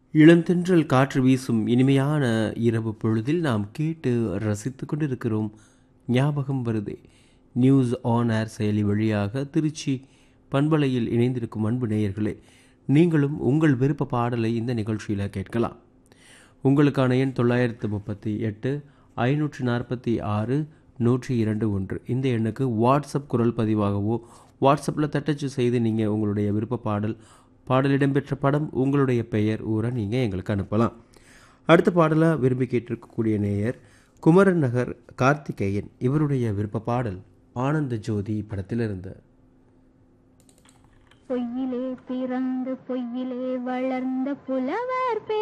இளந்தென்றல் காற்று வீசும் இனிமையான இரவு பொழுதில் நாம் கேட்டு ரசித்து கொண்டிருக்கிறோம் ஞாபகம் வருதே நியூஸ் ஆன் ஏர் செயலி வழியாக திருச்சி பண்பலையில் இணைந்திருக்கும் அன்பு நேயர்களே நீங்களும் உங்கள் விருப்ப பாடலை இந்த நிகழ்ச்சியில் கேட்கலாம் உங்களுக்கான எண் தொள்ளாயிரத்து முப்பத்தி எட்டு ஐநூற்று நாற்பத்தி ஆறு நூற்றி இரண்டு ஒன்று இந்த எண்ணுக்கு வாட்ஸ்அப் குரல் பதிவாகவோ வாட்ஸ்அப்பில் தட்டச்சு செய்து நீங்கள் உங்களுடைய விருப்ப பாடல் பாடல் இடம்பெற்ற படம் உங்களுடைய பெயர் ஊரை நீங்கள் எங்களுக்கு அனுப்பலாம் அடுத்த பாடலாக விரும்பி கேட்டிருக்கக்கூடிய நேயர் குமரன் நகர் கார்த்திகேயன் இவருடைய விருப்ப பாடல் ஆனந்த ஜோதி படத்திலிருந்து பொய்யிலே பிறந்து பொய்யிலே வளர்ந்த புலவர் பெ